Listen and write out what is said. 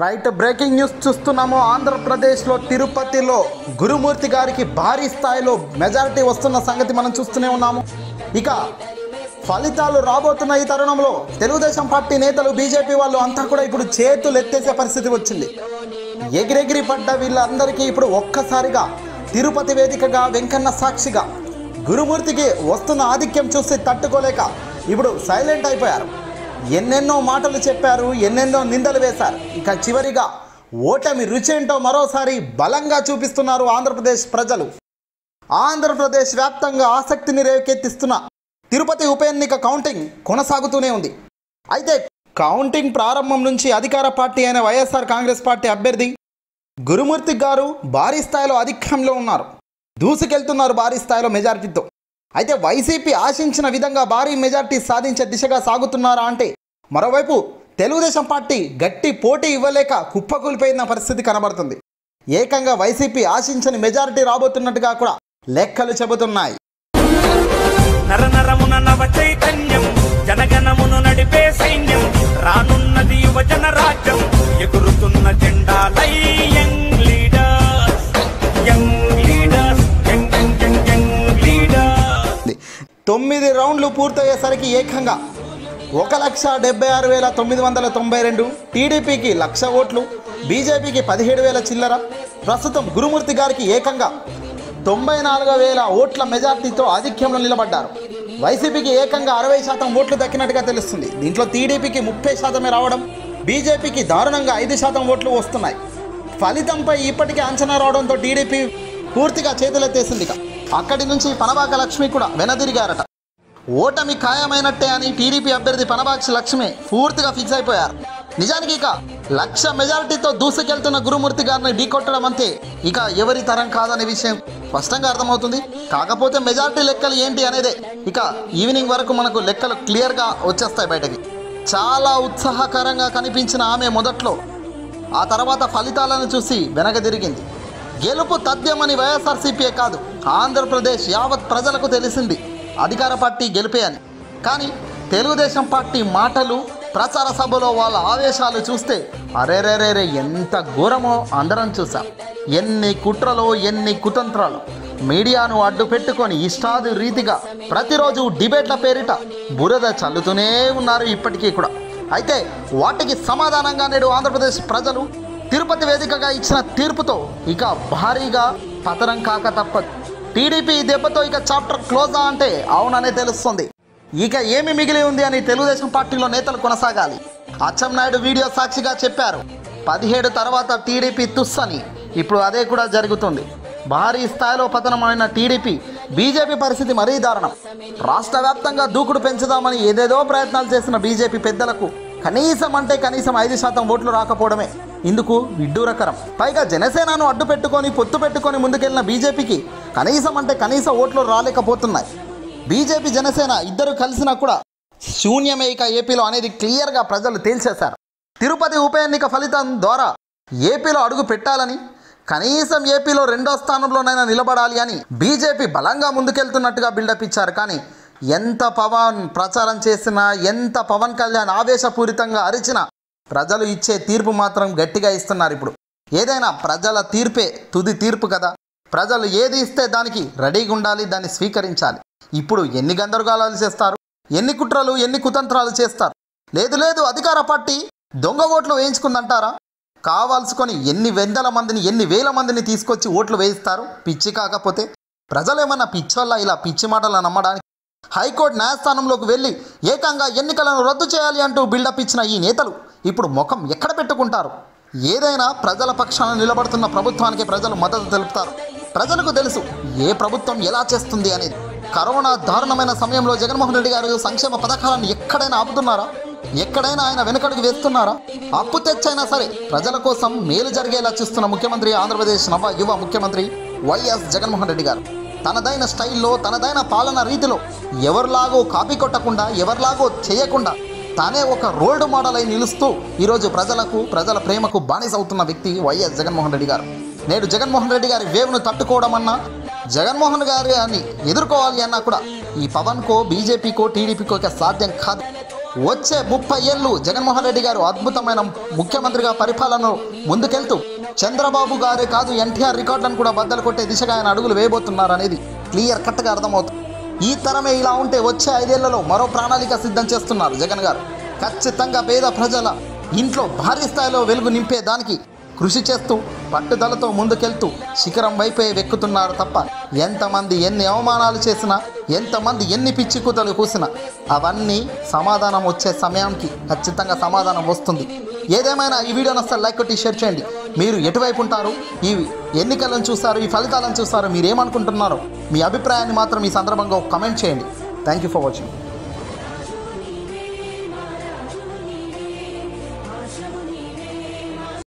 Right breaking news చూస్తున్నాము ఆంధ్రప్రదేశ్లో తిరుపతిలో గురుమూర్తి గారికి భారీ స్థాయిలో మెజారిటీ వస్తున్న సంగతి మనం చూస్తూనే ఉన్నాము ఇక ఫలితాలు రాబోతున్న ఈ తరుణంలో తెలుగుదేశం పార్టీ నేతలు బీజేపీ వాళ్ళు అంతా కూడా ఇప్పుడు చేతులు ఎత్తేసే పరిస్థితి వచ్చింది ఎగిరెగిరి పడ్డ వీళ్ళందరికీ ఇప్పుడు ఒక్కసారిగా తిరుపతి వేదికగా వెంకన్న సాక్షిగా గురుమూర్తికి వస్తున్న ఆధిక్యం చూసి తట్టుకోలేక ఇప్పుడు సైలెంట్ అయిపోయారు ఎన్నెన్నో మాటలు చెప్పారు ఎన్నెన్నో నిందలు వేశారు ఇక చివరిగా ఓటమి రుచి ఏంటో మరోసారి బలంగా చూపిస్తున్నారు ఆంధ్రప్రదేశ్ ప్రజలు ఆంధ్రప్రదేశ్ వ్యాప్తంగా ఆసక్తిని రేకెత్తిస్తున్న తిరుపతి ఉప ఎన్నిక కౌంటింగ్ కొనసాగుతూనే ఉంది అయితే కౌంటింగ్ ప్రారంభం నుంచి అధికార పార్టీ అయిన వైఎస్ఆర్ కాంగ్రెస్ పార్టీ అభ్యర్థి గురుమూర్తి గారు భారీ స్థాయిలో అధిక్యంలో ఉన్నారు దూసుకెళ్తున్నారు భారీ స్థాయిలో మెజారిటీతో అయితే వైసీపీ ఆశించిన విధంగా భారీ మెజారిటీ సాధించే దిశగా సాగుతున్నారా అంటే మరోవైపు తెలుగుదేశం పార్టీ గట్టి పోటీ ఇవ్వలేక కుప్పకూలిపోయిన పరిస్థితి కనబడుతుంది ఏకంగా వైసీపీ ఆశించని మెజారిటీ రాబోతున్నట్టుగా కూడా లెక్కలు చెబుతున్నాయి నర నరమున నవ చైతన్యం జనగణమును నడిపే సైన్యం రానున్నది యువజన రాజ్యం ఎగురుతున్న జెండాలై young leaders young leaders young young young young leaders ఉంది. తొమ్మిది రౌండ్లు పూర్తయ్యేసరికి ఏకంగా ఒక లక్ష డెబ్బై ఆరు వేల తొమ్మిది వందల తొంభై రెండు టీడీపీకి లక్ష ఓట్లు బీజేపీకి పదిహేడు వేల చిల్లర ప్రస్తుతం గురుమూర్తి గారికి ఏకంగా తొంభై నాలుగు వేల ఓట్ల మెజార్టీతో ఆధిక్యంలో నిలబడ్డారు వైసీపీకి ఏకంగా అరవై శాతం ఓట్లు దక్కినట్టుగా తెలుస్తుంది దీంట్లో టీడీపీకి ముప్పై శాతమే రావడం బీజేపీకి దారుణంగా ఐదు శాతం ఓట్లు వస్తున్నాయి ఫలితంపై ఇప్పటికే అంచనా రావడంతో టీడీపీ పూర్తిగా చేతులెత్తేసింది ఇక అక్కడి నుంచి పనబాక లక్ష్మి కూడా వెనదిరిగారట ఓటమి ఖాయమైనట్టే అని టీడీపీ అభ్యర్థి పనబాక్షి లక్ష్మి పూర్తిగా ఫిక్స్ అయిపోయారు నిజానికి ఇక లక్ష మెజారిటీతో దూసుకెళ్తున్న గురుమూర్తి గారిని ఢీకొట్టడం అంతే ఇక ఎవరి తరం కాదనే విషయం స్పష్టంగా అర్థమవుతుంది కాకపోతే మెజారిటీ లెక్కలు ఏంటి అనేదే ఇక ఈవినింగ్ వరకు మనకు లెక్కలు క్లియర్గా వచ్చేస్తాయి బయటకి చాలా ఉత్సాహకరంగా కనిపించిన ఆమె మొదట్లో ఆ తర్వాత ఫలితాలను చూసి వెనకదిరిగింది గెలుపు తథ్యమని వైఎస్ఆర్సీపీయే కాదు ఆంధ్రప్రదేశ్ యావత్ ప్రజలకు తెలిసింది అధికార పార్టీ గెలిపే అని కానీ తెలుగుదేశం పార్టీ మాటలు ప్రచార సభలో వాళ్ళ ఆవేశాలు చూస్తే అరేరేరేరే ఎంత ఘోరమో అందరం చూసాం ఎన్ని కుట్రలో ఎన్ని కుతంత్రాలు మీడియాను అడ్డు పెట్టుకొని ఇష్టాది రీతిగా ప్రతిరోజు డిబేట్ల పేరిట బురద చల్లుతూనే ఉన్నారు ఇప్పటికీ కూడా అయితే వాటికి సమాధానంగా నేడు ఆంధ్రప్రదేశ్ ప్రజలు తిరుపతి వేదికగా ఇచ్చిన తీర్పుతో ఇక భారీగా పతనం కాక తప్పదు టీడీపీ ఈ దెబ్బతో ఇక చాప్టర్ క్లోజా అంటే అవుననే తెలుస్తుంది ఇక ఏమి మిగిలి ఉంది అని తెలుగుదేశం పార్టీలో నేతలు కొనసాగాలి అచ్చెన్నాయుడు వీడియో సాక్షిగా చెప్పారు పదిహేడు తర్వాత టీడీపీ తుస్ అని ఇప్పుడు అదే కూడా జరుగుతుంది భారీ స్థాయిలో పతనమైన టీడీపీ బీజేపీ పరిస్థితి మరీ దారుణం రాష్ట్ర వ్యాప్తంగా దూకుడు పెంచుదామని ఏదేదో ప్రయత్నాలు చేసిన బీజేపీ పెద్దలకు కనీసం అంటే కనీసం ఐదు శాతం ఓట్లు రాకపోవడమే ఇందుకు విడ్డూరకరం పైగా జనసేనను అడ్డు పెట్టుకొని పొత్తు పెట్టుకొని ముందుకెళ్లిన బీజేపీకి కనీసం అంటే కనీస ఓట్లు రాలేకపోతున్నాయి బీజేపీ జనసేన ఇద్దరు కలిసినా కూడా శూన్యమే ఇక ఏపీలో అనేది క్లియర్గా ప్రజలు తేల్చేశారు తిరుపతి ఉప ఎన్నిక ఫలితం ద్వారా ఏపీలో అడుగు పెట్టాలని కనీసం ఏపీలో రెండో స్థానంలోనైనా నిలబడాలి అని బీజేపీ బలంగా ముందుకెళ్తున్నట్టుగా బిల్డప్ ఇచ్చారు కానీ ఎంత పవన్ ప్రచారం చేసినా ఎంత పవన్ కళ్యాణ్ ఆవేశపూరితంగా అరిచినా ప్రజలు ఇచ్చే తీర్పు మాత్రం గట్టిగా ఇస్తున్నారు ఇప్పుడు ఏదైనా ప్రజల తీర్పే తుది తీర్పు కదా ప్రజలు ఏది ఇస్తే దానికి రెడీగా ఉండాలి దాన్ని స్వీకరించాలి ఇప్పుడు ఎన్ని గందరగోళాలు చేస్తారు ఎన్ని కుట్రలు ఎన్ని కుతంత్రాలు చేస్తారు లేదు లేదు అధికార పార్టీ దొంగ ఓట్లు వేయించుకుందంటారా కావాల్సుకొని ఎన్ని వందల మందిని ఎన్ని వేల మందిని తీసుకొచ్చి ఓట్లు వేయిస్తారు పిచ్చి కాకపోతే ప్రజలు ఏమన్నా పిచ్చోళ్ళ ఇలా పిచ్చి మాటలు నమ్మడానికి హైకోర్టు న్యాయస్థానంలోకి వెళ్ళి ఏకంగా ఎన్నికలను రద్దు చేయాలి అంటూ బిల్డప్ ఇచ్చిన ఈ నేతలు ఇప్పుడు ముఖం ఎక్కడ పెట్టుకుంటారు ఏదైనా ప్రజల పక్షాన నిలబడుతున్న ప్రభుత్వానికి ప్రజలు మద్దతు తెలుపుతారు ప్రజలకు తెలుసు ఏ ప్రభుత్వం ఎలా చేస్తుంది అనేది కరోనా దారుణమైన సమయంలో జగన్మోహన్ రెడ్డి గారు సంక్షేమ పథకాలను ఎక్కడైనా ఆపుతున్నారా ఎక్కడైనా ఆయన వెనుకడుగు వేస్తున్నారా అప్పు తెచ్చైనా సరే ప్రజల కోసం మేలు జరిగేలా చూస్తున్న ముఖ్యమంత్రి ఆంధ్రప్రదేశ్ నవ యువ ముఖ్యమంత్రి వైఎస్ జగన్మోహన్ రెడ్డి గారు తనదైన స్టైల్లో తనదైన పాలన రీతిలో ఎవరిలాగో కాపీ కొట్టకుండా ఎవరిలాగో చేయకుండా తానే ఒక రోల్డ్ మోడల్ అయి నిలుస్తూ ఈరోజు ప్రజలకు ప్రజల ప్రేమకు బానిస అవుతున్న వ్యక్తి వైఎస్ జగన్మోహన్ రెడ్డి గారు నేడు జగన్మోహన్ రెడ్డి గారి వేవ్ను తట్టుకోవడం అన్నా జగన్మోహన్ గారి అని ఎదుర్కోవాలి అన్నా కూడా ఈ పవన్కో బీజేపీకో టీడీపీకో ఇక సాధ్యం కాదు వచ్చే ముప్పై ఏళ్ళు జగన్మోహన్ రెడ్డి గారు అద్భుతమైన ముఖ్యమంత్రిగా పరిపాలనలో ముందుకెళ్తూ చంద్రబాబు గారే కాదు ఎన్టీఆర్ రికార్డులను కూడా బద్దలు కొట్టే దిశగా ఆయన అడుగులు వేయబోతున్నారు అనేది క్లియర్ కట్గా అర్థమవుతుంది ఈ తరమే ఇలా ఉంటే వచ్చే ఐదేళ్లలో మరో ప్రణాళిక సిద్ధం చేస్తున్నారు జగన్ గారు ఖచ్చితంగా పేద ప్రజల ఇంట్లో భారీ స్థాయిలో వెలుగు నింపే దానికి కృషి చేస్తూ పట్టుదలతో ముందుకెళ్తూ శిఖరం వైపే వెక్కుతున్నారు తప్ప ఎంతమంది ఎన్ని అవమానాలు చేసినా ఎంతమంది ఎన్ని పిచ్చి కూతలు కూసినా అవన్నీ సమాధానం వచ్చే సమయానికి ఖచ్చితంగా సమాధానం వస్తుంది ఏదేమైనా ఈ వీడియో నస్తే లైక్ కొట్టి షేర్ చేయండి మీరు ఎటువైపు ఉంటారు ఈ ఎన్నికలను చూస్తారు ఈ ఫలితాలను చూస్తారు మీరు ఏమనుకుంటున్నారో మీ అభిప్రాయాన్ని మాత్రం ఈ సందర్భంగా ఒక కమెంట్ చేయండి థ్యాంక్ యూ ఫర్ వాచింగ్